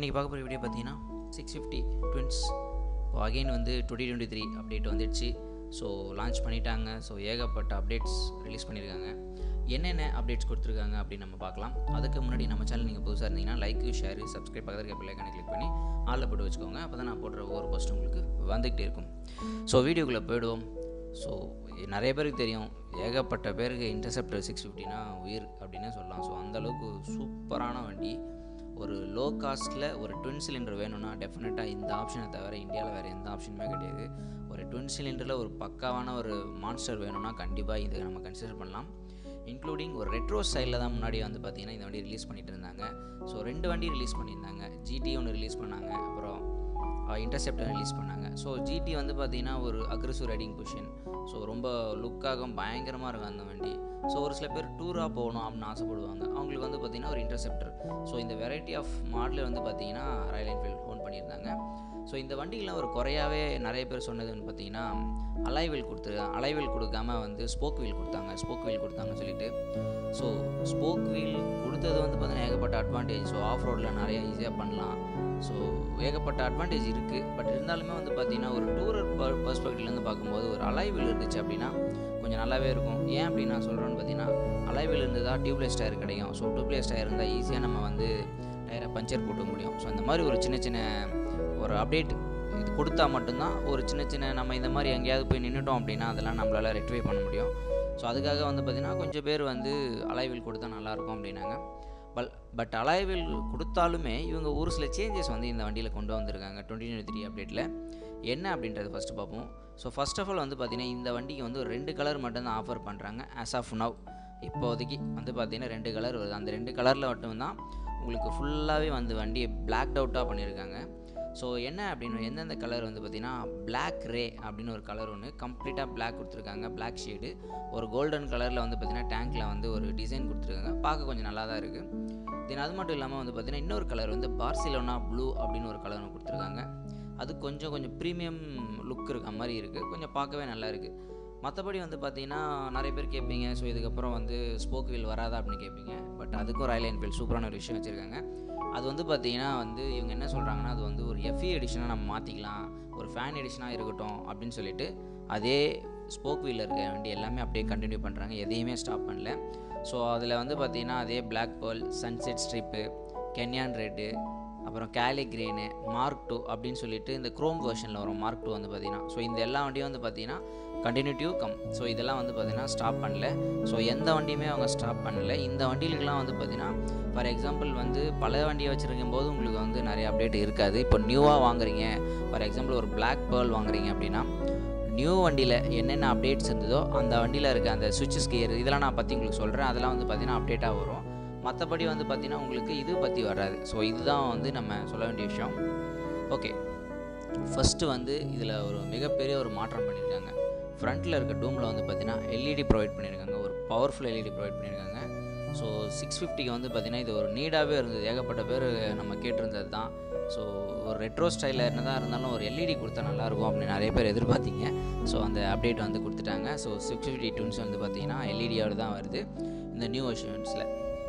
இன்றைக்கி பார்க்க போகிற வீடியோ பார்த்தீங்கன்னா சிக்ஸ் ஃபிஃப்டி ட்வின்ஸ் இப்போ அகைன் வந்து டுவெண்ட்டி டுவெண்ட்டி த்ரீ அப்டேட் வந்துடுச்சு ஸோ லான்ச் பண்ணிட்டாங்க ஸோ ஏகப்பட்ட அப்டேட்ஸ் ரிலீஸ் பண்ணியிருக்காங்க என்னென்ன அப்டேட்ஸ் கொடுத்துருக்காங்க அப்படின்னு நம்ம பார்க்கலாம் அதுக்கு முன்னாடி நம்ம சேனல் நீங்கள் புதுசாக இருந்தீங்கன்னா லைக் ஷேர் சப்ஸ்கிரைப் பக்கத்தில் இருக்க பிள்ளைக்கான கிளிக் பண்ணி ஆளில் போட்டு வச்சுக்கோங்க அப்போ தான் நான் போடுற ஒவ்வொரு போஸ்ட் உங்களுக்கு வந்துக்கிட்டே இருக்கும் ஸோ வீடியோக்குள்ளே போயிடுவோம் ஸோ நிறைய பேருக்கு தெரியும் ஏகப்பட்ட பேருக்கு இன்டர்செப்டர் சிக்ஸ் ஃபிஃப்டினா உயிர் அப்படின்னே சொல்லலாம் ஸோ அந்தளவுக்கு சூப்பரான வண்டி ஒரு லோ காஸ்ட்டில் ஒரு ட்வின் சிலிண்டர் வேணும்னா டெஃபினட்டாக இந்த ஆப்ஷனை தவிர இந்தியாவில் வேறு எந்த ஆப்ஷனுமே கிடையாது ஒரு ட்வின் சிலிண்டரில் ஒரு பக்காவான ஒரு மான்ஸ்டர் வேணும்னா கண்டிப்பாக இதை நம்ம கன்சிடர் பண்ணலாம் இன்க்ளூடிங் ஒரு ரெட்ரோ ஸ்டைலில் தான் முன்னாடி வந்து பார்த்திங்கன்னா இந்த வண்டி ரிலீஸ் பண்ணிட்டு இருந்தாங்க ஸோ ரெண்டு வண்டி ரிலீஸ் பண்ணியிருந்தாங்க ஜிடி ஒன்று ரிலீஸ் பண்ணாங்க அப்புறம் இன்டர்செப்டர் ரிலீஸ் பண்ணாங்க ஸோ ஜிடி வந்து பார்த்திங்கன்னா ஒரு அக்ரெசிவ் ரைடிங் பொசிஷன் ஸோ ரொம்ப லுக்காக பயங்கரமாக இருக்கும் அந்த வண்டி ஸோ ஒரு சில பேர் டூராக போகணும் அப்படின்னு ஆசைப்படுவாங்க அவங்களுக்கு வந்து பார்த்திங்கன்னா ஒரு இன்டர்செப்டர் ஸோ இந்த வெரைட்டி ஆஃப் மாடல் வந்து பார்த்திங்கன்னா ராயல் என்ஃபீல்ட் ஃபோன் பண்ணியிருந்தாங்க ஸோ இந்த வண்டியில் ஒரு குறையாவே நிறைய பேர் சொன்னதுன்னு பார்த்தீங்கன்னா அலைவில் கொடுத்து அலைவில் கொடுக்காம வந்து ஸ்போக் வீல் கொடுத்தாங்க ஸ்போக் வீல் கொடுத்தாங்கன்னு சொல்லிட்டு ஸோ ஸ்போக் வீல் கொடுத்தது வந்து பார்த்தீங்கன்னா ஏகப்பட்ட அட்வான்டேஜ் ஸோ ஆஃப் ரோடில் நிறைய ஈஸியாக பண்ணலாம் ஸோ ஏகப்பட்ட அட்வான்டேஜ் இருக்குது பட் இருந்தாலுமே வந்து பார்த்திங்கன்னா ஒரு டூரர் பர்ஸ்பெக்டிவ்லேருந்து பார்க்கும்போது ஒரு அலைவில் இருந்துச்சு அப்படின்னா கொஞ்சம் நல்லாவே இருக்கும் ஏன் அப்படி நான் சொல்கிறேன்னு பார்த்தீங்கன்னா அலைவில் இருந்து தான் டியூப்லெஸ் டயர் கிடைக்கும் ஸோ டியூப்லெஸ் டயர் இருந்தால் ஈஸியாக நம்ம வந்து டயரை பஞ்சர் போட்டு முடியும் ஸோ அந்த மாதிரி ஒரு சின்ன சின்ன ஒரு அப்டேட் இது கொடுத்தா மட்டும்தான் ஒரு சின்ன சின்ன நம்ம இந்த மாதிரி எங்கேயாவது போய் நின்றுட்டோம் அப்படின்னா அதெல்லாம் நம்மளால் ரெக்டிஃபை பண்ண முடியும் ஸோ அதுக்காக வந்து பார்த்திங்கன்னா கொஞ்சம் பேர் வந்து அலைவில் கொடுத்தா நல்லாயிருக்கும் அப்படின்னாங்க பல் பட் அலைவில் கொடுத்தாலுமே இவங்க ஒரு சில சேஞ்சஸ் வந்து இந்த வண்டியில் கொண்டு வந்திருக்காங்க டுவெண்ட்டி டுவெண்ட்டி த்ரீ அப்டேட்டில் என்ன அப்படின்றத ஃபஸ்ட்டு பார்ப்போம் ஸோ ஃபஸ்ட் ஆஃப் ஆல் வந்து பார்த்திங்கன்னா இந்த வண்டிக்கு வந்து ஒரு ரெண்டு கலர் மட்டும்தான் ஆஃபர் பண்ணுறாங்க ஆஸ் ஆஃப் நவ் இப்போதைக்கு வந்து பார்த்திங்கன்னா ரெண்டு கலர் வருது அந்த ரெண்டு கலரில் மட்டும்தான் உங்களுக்கு ஃபுல்லாகவே வந்து வண்டியை பிளாக் அவுட்டாக பண்ணியிருக்காங்க ஸோ என்ன அப்படின்னு எந்தெந்த கலர் வந்து பார்த்திங்கன்னா பிளாக் ரே அப்படின்னு ஒரு கலர் ஒன்று கம்ப்ளீட்டாக பிளாக் கொடுத்துருக்காங்க பிளாக் ஷேடு ஒரு கோல்டன் கலரில் வந்து பார்த்திங்கன்னா டேங்க்கில் வந்து ஒரு டிசைன் கொடுத்துருக்காங்க பார்க்க கொஞ்சம் நல்லா தான் இருக்குது தென் அது மட்டும் இல்லாமல் வந்து பார்த்திங்கன்னா இன்னொரு கலர் வந்து பார்சிலோனா ப்ளூ அப்படின்னு ஒரு கலர் ஒன்று கொடுத்துருக்காங்க அது கொஞ்சம் கொஞ்சம் ப்ரீமியம் லுக் இருக்க மாதிரி இருக்குது கொஞ்சம் பார்க்கவே நல்லா இருக்குது மற்றபடி வந்து பார்த்தீங்கன்னா நிறைய பேர் கேட்பீங்க ஸோ இதுக்கப்புறம் வந்து ஸ்போக் வீல் வராதா அப்படின்னு கேட்பீங்க பட் அதுக்கும் ராயல் என்ஃபீல்ட் சூப்பரான ஒரு விஷயம் வச்சுருக்காங்க அது வந்து பார்த்தீங்கன்னா வந்து இவங்க என்ன சொல்கிறாங்கன்னா அது வந்து ஒரு எஃப்இ எடிஷனாக நம்ம மாற்றிக்கலாம் ஒரு ஃபேன் எடிஷனாக இருக்கட்டும் அப்படின்னு சொல்லிட்டு அதே ஸ்போக் வீலில் இருக்க வண்டி எல்லாமே அப்படியே கண்டினியூ பண்ணுறாங்க எதையுமே ஸ்டாப் பண்ணல ஸோ அதில் வந்து பார்த்திங்கன்னா அதே black pearl sunset strip canyon red அப்புறம் கேலி கிரீனு மார்க் டூ அப்படின்னு சொல்லிட்டு இந்த க்ரோம் வெர்ஷனில் வரும் மார்க் டூ வந்து பார்த்திங்கன்னா ஸோ இந்த எல்லா வண்டியும் வந்து பார்த்திங்கன்னா கண்டினியூட்டிவ் கம் ஸோ இதெல்லாம் வந்து பார்த்திங்கன்னா ஸ்டாப் பண்ணல ஸோ எந்த வண்டியுமே அவங்க ஸ்டாப் பண்ணல இந்த வண்டிகளுக்கெல்லாம் வந்து பார்த்திங்கன்னா ஃபார் எக்ஸாம்பிள் வந்து பல வண்டியை வச்சுருக்கும் போது உங்களுக்கு வந்து நிறைய அப்டேட் இருக்காது இப்போ நியூவாக வாங்குறீங்க ஃபார் எக்ஸாம்பிள் ஒரு பிளாக் பேர்ல் வாங்குறீங்க அப்படின்னா நியூ வண்டியில் என்னென்ன அப்டேட்ஸ் இருந்ததோ அந்த வண்டியில் இருக்க அந்த சுவிட்சஸ் கியர் இதெல்லாம் நான் பற்றி உங்களுக்கு சொல்கிறேன் அதெல்லாம் வந்து பார்த்திங்கன்னா அப்டேட்டாக வரும் மற்றபடி வந்து பார்த்திங்கன்னா உங்களுக்கு இது பற்றி வராது ஸோ இதுதான் வந்து நம்ம சொல்ல வேண்டிய விஷயம் ஓகே ஃபஸ்ட்டு வந்து இதில் ஒரு மிகப்பெரிய ஒரு மாற்றம் பண்ணியிருக்காங்க ஃப்ரண்ட்டில் இருக்க டூமில் வந்து பார்த்திங்கன்னா எல்இடி ப்ரொவைட் பண்ணியிருக்காங்க ஒரு பவர்ஃபுல் எல்இடி ப்ரொவைட் பண்ணியிருக்காங்க ஸோ சிக்ஸ் ஃபிஃப்டிக்கு வந்து பார்த்திங்கன்னா இது ஒரு நீடாகவே இருந்தது ஏகப்பட்ட பேர் நம்ம கேட்டிருந்தது தான் ஸோ ஒரு ரெட்ரோ ஸ்டைலில் என்னதான் இருந்தாலும் ஒரு எல்இடி கொடுத்தா நல்லாயிருக்கும் அப்படின்னு நிறைய பேர் எதிர்பார்த்தீங்க ஸோ அந்த அப்டேட் வந்து கொடுத்துட்டாங்க ஸோ சிக்ஸ் ஃபிஃப்டி டூன்ஸ் வந்து பார்த்திங்கன்னா எல்இடியோடு தான் வருது இந்த நியூ வெர்ஷன்ஸில்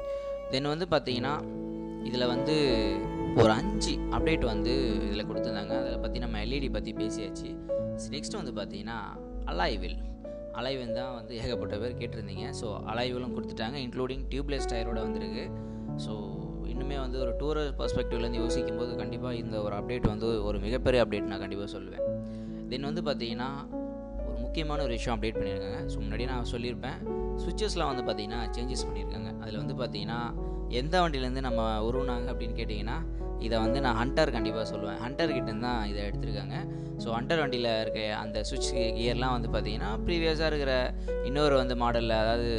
தென் வந்து பார்த்தீங்கன்னா இதில் வந்து ஒரு அஞ்சு அப்டேட் வந்து இதில் கொடுத்துருந்தாங்க அதில் பற்றி நம்ம எல்இடி பற்றி பேசியாச்சு நெக்ஸ்ட் வந்து பார்த்தீங்கன்னா அலைவில் அலைவன் தான் வந்து ஏகப்பட்ட பேர் கேட்டிருந்தீங்க ஸோ அலைவிலும் கொடுத்துட்டாங்க இன்க்ளூடிங் டியூப்லெஸ் டயரோட வந்திருக்கு ஸோ இன்னுமே வந்து ஒரு டூரர் பர்ஸ்பெக்டிவ்லேருந்து யோசிக்கும் போது கண்டிப்பாக இந்த ஒரு அப்டேட் வந்து ஒரு மிகப்பெரிய அப்டேட் நான் கண்டிப்பாக சொல்லுவேன் தென் வந்து பார்த்தீங்கன்னா ஒரு முக்கியமான ஒரு விஷயம் அப்டேட் பண்ணியிருக்காங்க ஸோ முன்னாடி நான் சொல்லியிருப்பேன் சுவிச்சஸ்லாம் வந்து பார்த்திங்கன்னா சேஞ்சஸ் பண்ணியிருக்காங்க அதில் வந்து பார்த்திங்கன்னா எந்த வண்டியிலேருந்து நம்ம உருவினாங்க அப்படின்னு கேட்டிங்கன்னா இதை வந்து நான் ஹண்டர் கண்டிப்பாக சொல்லுவேன் ஹண்டர் கிட்டேருந்து தான் இதை எடுத்திருக்காங்க ஸோ ஹண்டர் வண்டியில் இருக்க அந்த சுவிட்ச் கியர்லாம் வந்து பார்த்திங்கன்னா ப்ரீவியஸாக இருக்கிற இன்னொரு வந்து மாடலில் அதாவது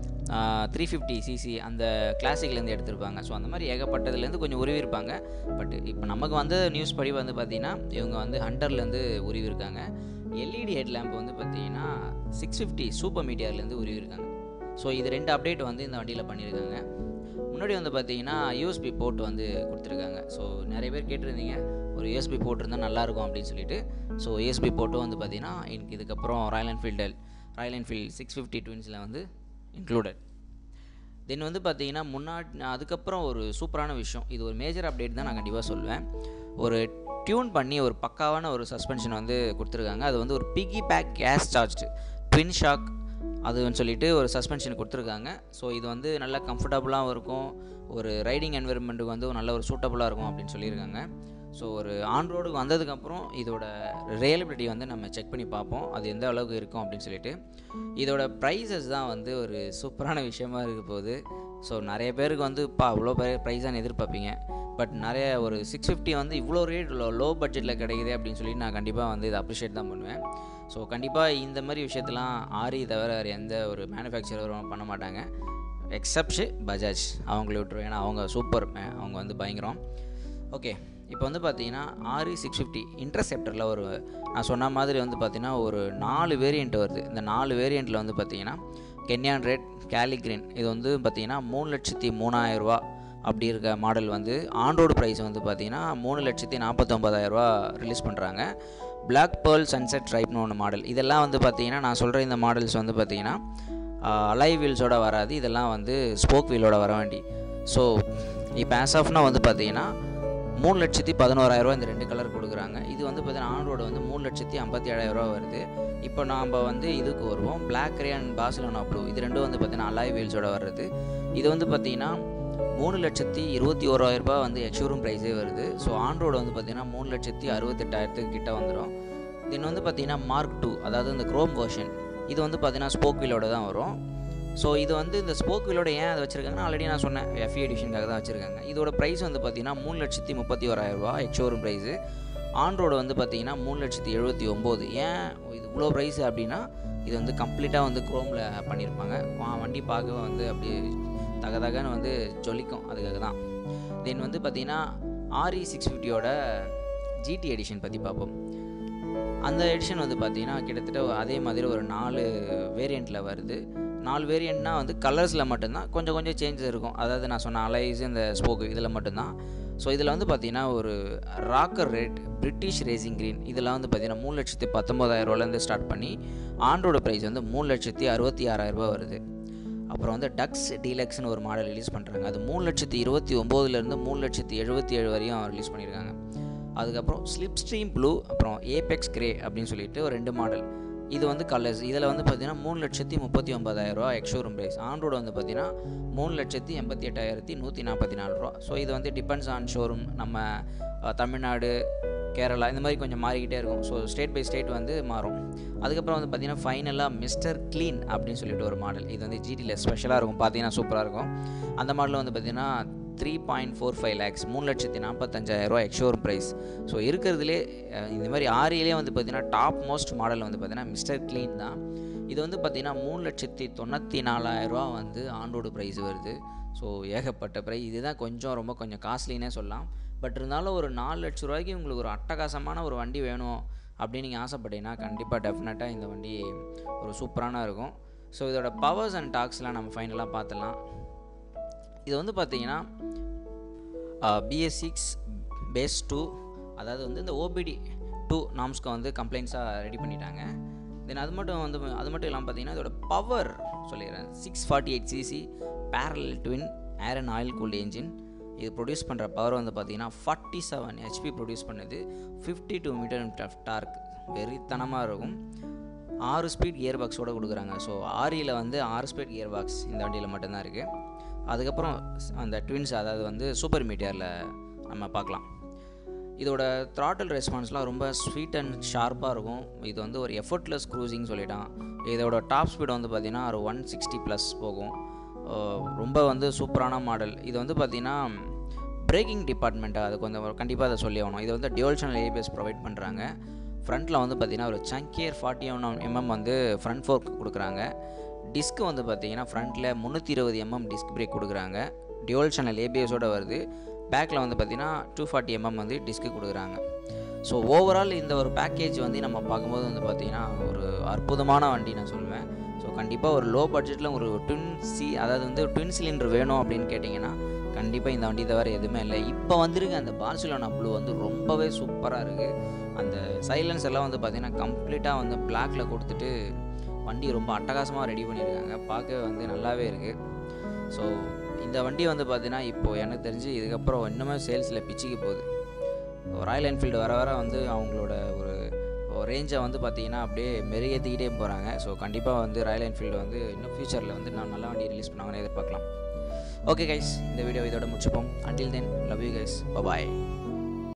த்ரீ ஃபிஃப்டி சிசி அந்த கிளாசிக்லேருந்து எடுத்திருப்பாங்க ஸோ அந்த மாதிரி ஏகப்பட்டதுலேருந்து கொஞ்சம் உருவிருப்பாங்க பட் இப்போ நமக்கு வந்த நியூஸ் படி வந்து பார்த்திங்கன்னா இவங்க வந்து ஹண்டர்லேருந்து உருவிருக்காங்க எல்இடி ஹெட் லேம்ப் வந்து பார்த்திங்கன்னா சிக்ஸ் ஃபிஃப்டி சூப்பர் மீடியாவிலேருந்து உருவிருக்காங்க ஸோ இது ரெண்டு அப்டேட் வந்து இந்த வண்டியில் பண்ணியிருக்காங்க முன்னாடி வந்து பார்த்தீங்கன்னா யூஎஸ்பி போர்ட் வந்து கொடுத்துருக்காங்க ஸோ நிறைய பேர் கேட்டிருந்தீங்க ஒரு யூஎஸ்பி போர்ட் இருந்தால் நல்லாயிருக்கும் அப்படின்னு சொல்லிட்டு ஸோ யூஎஸ்பி போர்ட்டும் வந்து பார்த்தீங்கன்னா எனக்கு இதுக்கப்புறம் Royal Enfield Royal Enfield six fifty ட்வின்ஸில் வந்து இன்க்ளூடட் தென் வந்து பார்த்தீங்கன்னா முன்னாடி அதுக்கப்புறம் ஒரு சூப்பரான விஷயம் இது ஒரு மேஜர் அப்டேட் தான் நான் கண்டிப்பாக சொல்லுவேன் ஒரு டியூன் பண்ணி ஒரு பக்காவான ஒரு சஸ்பென்ஷன் வந்து கொடுத்துருக்காங்க அது வந்து ஒரு piggyback gas charged twin shock அதுன்னு சொல்லிட்டு ஒரு சஸ்பென்ஷன் கொடுத்துருக்காங்க ஸோ இது வந்து நல்லா கம்ஃபர்டபுளாகவும் இருக்கும் ஒரு ரைடிங் என்விரான்மெண்ட்டுக்கு வந்து நல்ல ஒரு சூட்டபுளாக இருக்கும் அப்படின்னு சொல்லியிருக்காங்க ஸோ ஒரு ஆன் ரோடுக்கு வந்ததுக்கப்புறம் இதோட ரியலபிலிட்டி வந்து நம்ம செக் பண்ணி பார்ப்போம் அது எந்த அளவுக்கு இருக்கும் அப்படின்னு சொல்லிட்டு இதோட ப்ரைஸஸ் தான் வந்து ஒரு சூப்பரான விஷயமா இருக்க போகுது ஸோ நிறைய பேருக்கு வந்து இப்போ அவ்வளோ பெரிய ப்ரைஸான எதிர்பார்ப்பீங்க பட் நிறைய ஒரு சிக்ஸ் ஃபிஃப்டி வந்து இவ்வளோ ரேட் லோ லோ பட்ஜெட்டில் கிடைக்குது அப்படின்னு சொல்லி நான் கண்டிப்பாக வந்து இதை அப்ரிஷியேட் தான் பண்ணுவேன் ஸோ கண்டிப்பாக இந்த மாதிரி விஷயத்தெல்லாம் ஆரி தவிர வேறு எந்த ஒரு மேனுஃபேக்சரரும் பண்ண மாட்டாங்க எக்ஸப்ஷு பஜாஜ் அவங்கள விட்டுருவோம் ஏன்னா அவங்க சூப்பர் அவங்க வந்து பயங்கரம் ஓகே இப்போ வந்து பார்த்தீங்கன்னா ஆரி சிக்ஸ் ஃபிஃப்டி இன்டர்செப்டரில் ஒரு நான் சொன்ன மாதிரி வந்து பார்த்தீங்கன்னா ஒரு நாலு வேரியண்ட் வருது இந்த நாலு வேரியண்ட்டில் வந்து பார்த்தீங்கன்னா கென்யான் ரெட் கேலிக்ரீன் இது வந்து பார்த்தீங்கன்னா மூணு லட்சத்தி மூணாயிரரூவா அப்படி இருக்க மாடல் வந்து ஆன்ரோடு ப்ரைஸ் வந்து பார்த்தீங்கன்னா மூணு லட்சத்தி நாற்பத்தொம்பதாயிரரூவா ரிலீஸ் பண்ணுறாங்க பிளாக் பேர்ல் சன்செட் ட்ரைப்னு ஒன்று மாடல் இதெல்லாம் வந்து பார்த்தீங்கன்னா நான் சொல்கிற இந்த மாடல்ஸ் வந்து பார்த்தீங்கன்னா அலை வீல்ஸோட வராது இதெல்லாம் வந்து ஸ்போக் வீலோட வர வேண்டி ஸோ இப்போ ஆஸ் ஆஃப்னா வந்து பார்த்தீங்கன்னா மூணு லட்சத்தி பதினோராயிரரூவா இந்த ரெண்டு கலர் கொடுக்குறாங்க இது வந்து பார்த்தீங்கன்னா ஆன்ரோடு வந்து மூணு லட்சத்தி ஐம்பத்தி ஏழாயிரரூவா வருது இப்போ நாம் வந்து இதுக்கு வருவோம் black ray and Barcelona blue இது ரெண்டும் வந்து பார்த்தீங்கன்னா அலாய் வீல்ஸோட வர்றது இது வந்து பார்த்தீங்கன்னா மூணு லட்சத்தி இருபத்தி ஓராயிரரூபா வந்து எக்ஷோரூம் ப்ரைஸே வருது ஸோ ஆன்ரோடு வந்து பார்த்தீங்கன்னா மூணு லட்சத்தி அறுபத்தெட்டாயிரத்துக்கு கிட்ட வந்துடும் தென் வந்து பார்த்தீங்கன்னா மார்க் டூ அதாவது இந்த க்ரோம் வெர்ஷன் இது வந்து பார்த்தீங்கன்னா ஸ்போக் வீலோட தான் வரும் ஸோ இது வந்து இந்த ஸ்போக் வீலோட ஏன் அதை வச்சிருக்காங்கன்னா ஆல்ரெடி நான் சொன்னேன் எஃப்இ எடிஷனுக்காக தான் வச்சுருக்காங்க இதோட ப்ரைஸ் வந்து பார்த்தீங்கன்னா மூணு லட்சத்தி முப்பத்தி ஓராயிரரூபா எக்ஷோரூம் ப்ரைஸு ஆன் ரோடு வந்து பார்த்தீங்கன்னா மூணு லட்சத்தி எழுபத்தி ஒம்பது ஏன் இது இவ்வளோ ப்ரைஸ் அப்படின்னா இது வந்து கம்ப்ளீட்டாக வந்து க்ரோமில் பண்ணியிருப்பாங்க வா- வண்டி பார்க்க வந்து அப்படியே தகதகன்னு வந்து ஜொலிக்கும் அதுக்காக தான் தென் வந்து பார்த்தீங்கன்னா ஆர்இ சிக்ஸ் ஃபிஃப்டியோட ஜிடி எடிஷன் பற்றி பார்ப்போம் அந்த எடிஷன் வந்து பார்த்தீங்கன்னா கிட்டத்தட்ட அதே மாதிரி ஒரு நாலு வேரியண்ட்டில் வருது நாலு வேரியண்ட்னா வந்து கலர்ஸில் மட்டும்தான் கொஞ்சம் கொஞ்சம் சேஞ்சஸ் இருக்கும் அதாவது நான் சொன்ன அலைஸ் இந்த ஸ்போக்கு இதில் மட்டும்தான் ஸோ இதில் வந்து பார்த்தீங்கன்னா ஒரு rocker red British racing green இதெல்லாம் வந்து பார்த்தீங்கன்னா மூணு லட்சத்தி பத்தொம்போதாயிரரூவாலேருந்து ஸ்டார்ட் பண்ணி ஆண்டோட ப்ரைஸ் வந்து மூணு லட்சத்தி அறுபத்தி ஆறாயிரரூபா வருது அப்புறம் வந்து டக்ஸ் டீலக்ஸ்னு ஒரு மாடல் ரிலீஸ் பண்ணுறாங்க அது மூணு லட்சத்தி இருபத்தி ஒம்போதுலேருந்து மூணு லட்சத்தி எழுபத்தி ஏழு வரையும் ரிலீஸ் பண்ணியிருக்காங்க அதுக்கப்புறம் ஸ்லிப் ஸ்ட்ரீம் ப்ளூ அப்புறம் ஏபெக்ஸ் கிரே அப்படின்னு சொல்லிட்டு ஒரு ரெண்டு மாடல் இது வந்து கலர்ஸ் இதில் வந்து பார்த்தீங்கன்னா மூணு லட்சத்தி முப்பத்தி ஒன்பதாயிரரூவா எக்ஷோரூம் ப்ரைஸ் ஆண்ட்ராய்டு வந்து பார்த்தீங்கன்னா மூணு லட்சத்தி எண்பத்தி எட்டாயிரத்தி நூற்றி நாற்பத்தி நாலு ரூபா ஸோ இது வந்து டிபெண்ட்ஸ் ஆன் ஷோரூம் நம்ம அஹ், தமிழ்நாடு கேரளா இந்த மாதிரி கொஞ்சம் மாறிக்கிட்டே இருக்கும் ஸோ ஸ்டேட் பை ஸ்டேட் வந்து மாறும் அதுக்கப்புறம் வந்து பார்த்தீங்கன்னா ஃபைனலாக மிஸ்டர் க்ளீன் அப்படின்னு சொல்லிட்டு ஒரு மாடல் இது வந்து ஜிடியில் ஸ்பெஷலாக இருக்கும் பார்த்தீங்கன்னா சூப்பராக இருக்கும் அந்த மாடல் வந்து பார்த்தீங்கன்னா three point four five lakhs மூணு லட்சத்தி நாற்பத்தஞ்சாயிரரூவா எக்ஷோரூம் ப்ரைஸ் ஸோ இருக்கிறதுலே அஹ், இந்த மாதிரி ஆரியிலே வந்து பார்த்தீங்கன்னா டாப் மோஸ்ட் மாடல் வந்து பார்த்தீங்கன்னா மிஸ்டர் க்ளீன் தான் இது வந்து பார்த்தீங்கன்னா மூணு லட்சத்தி தொண்ணூற்றி நாலாயிரரூவா வந்து ஆண்டோடு ப்ரைஸ் வருது ஸோ ஏகப்பட்ட ப்ரைஸ் இதுதான் கொஞ்சம் ரொம்ப கொஞ்சம் காஸ்ட்லினே சொல்லலாம் பட் இருந்தாலும் ஒரு நாலு லட்ச ரூபாய்க்கு உங்களுக்கு ஒரு அட்டகாசமான ஒரு வண்டி வேணும் அப்படின்னு நீங்கள் ஆசைப்பட்டீங்கன்னா கண்டிப்பாக டெஃபினட்டாக இந்த வண்டி ஒரு சூப்பரான இருக்கும் ஸோ இதோட பவர்ஸ் அண்ட் டாக்ஸ்லாம் நம்ம ஃபைனலாக பார்த்துடலாம் இது வந்து பார்த்தீங்கன்னா பிஎஸ் சிக்ஸ் பேஸ் டூ அதாவது வந்து இந்த ஓபிடி டூ நாம்ஸ்க்கு வந்து கம்ப்ளைண்ட்ஸாக ரெடி பண்ணிட்டாங்க தென் அது மட்டும் வந்து அது மட்டும் இல்லாமல் பார்த்தீங்கன்னா இதோட பவர் சொல்லிடுறேன் six forty eight cc parallel twin air and oil cooled engine இது ப்ரொடியூஸ் பண்ணுற பவர் வந்து பார்த்தீங்கன்னா ஃபார்ட்டி செவன் ஹெச்பி ப்ரொடியூஸ் பண்ணுது ஃபிஃப்டி டூ மீட்டர் டார்க் வெறித்தனமாக இருக்கும் ஆறு ஸ்பீட் கியர் பாக்ஸோட கொடுக்குறாங்க ஸோ ஆரியில் வந்து ஆறு ஸ்பீட் கியர் பாக்ஸ் இந்த வண்டியில் மட்டும்தான் இருக்குது அதுக்கப்புறம் ஸ்- அந்த ட்வின்ஸ் அதாவது வந்து சூப்பர் மீட்டியரில் நம்ம பார்க்கலாம் இதோட த்ராட்டில் ரெஸ்பான்ஸ்லாம் ரொம்ப ஸ்வீட் அண்ட் ஷார்ப்பாக இருக்கும் இது வந்து ஒரு எஃபர்ட்லெஸ் க்ரூசிங் சொல்லிட்டான் இதோட டாப் ஸ்பீடு வந்து பார்த்திங்கன்னா ஒரு ஒன் சிக்ஸ்டி ப்ளஸ் போகும் அஹ் ரொம்ப வந்து சூப்பரான மாடல் இது வந்து பார்த்திங்கன்னா பிரேக்கிங் டிபார்ட்மெண்ட்டாக அது கொஞ்சம் கண்டிப்பாக அதை சொல்லி ஆகணும் இது வந்து டியூல் சேனல் ஏபிஎஸ் ப்ரொவைட் பண்ணுறாங்க ஃப்ரண்ட்டில் வந்து பார்த்திங்கன்னா ஒரு சங்கியர் ஃபார்ட்டி ஒன் எம்எம் வந்து ஃப்ரண்ட் ஃபோர்க் கொடுக்குறாங்க டிஸ்க் வந்து பார்த்தீங்கன்னா ஃப்ரண்ட்டில் முந்நூற்றி இருபது எம்எம் டிஸ்க் பிரேக் கொடுக்குறாங்க டியூவல் சேனல் ஏபிஎஸோட வருது பேக்கில் வந்து பார்த்தீங்கன்னா டூ ஃபார்ட்டி எம்எம் வந்து டிஸ்க்கு கொடுக்குறாங்க ஸோ ஓவரால் இந்த ஒரு பேக்கேஜ் வந்து நம்ம பார்க்கும்போது வந்து பார்த்தீங்கன்னா ஒரு அற்புதமான வண்டி நான் சொல்லுவேன் ஸோ கண்டிப்பாக ஒரு லோ பட்ஜெட்டில் ஒரு ட்வின் சி அதாவது வந்து ட்வின் சிலிண்டர் வேணும் அப்படின்னு கேட்டிங்கன்னா கண்டிப்பாக இந்த வண்டி தவிர எதுவுமே இல்லை இப்போ வந்திருக்க அந்த பார்சிலோனா ப்ளூ வந்து ரொம்பவே சூப்பராக இருக்குது அந்த சைலன்ஸ் எல்லாம் வந்து பார்த்திங்கன்னா கம்ப்ளீட்டாக வந்து பிளாக்ல கொடுத்துட்டு வண்டி ரொம்ப அட்டகாசமாக ரெடி பண்ணியிருக்காங்க பார்க்க வந்து நல்லாவே இருக்குது ஸோ இந்த வண்டி வந்து பார்த்தீங்கன்னா இப்போது எனக்கு தெரிஞ்சு இதுக்கப்புறம் இன்னுமே சேல்ஸில் பிச்சுக்கு போகுது ராயல் என்ஃபீல்டு வர வர வந்து அவங்களோட ஒரு ரேஞ்சை வந்து பார்த்தீங்கன்னா அப்படியே மெருகேற்றிக்கிட்டே போகிறாங்க ஸோ கண்டிப்பாக வந்து ராயல் என்ஃபீல்டு வந்து இன்னும் ஃப்யூச்சரில் வந்து நான் நல்ல வண்டி ரிலீஸ் பண்ணாங்கன்னு எதிர்பார்க்கலாம் ஓகே கைஸ் இந்த வீடியோ இதோட முடிச்சுப்போம் until then love you guys bye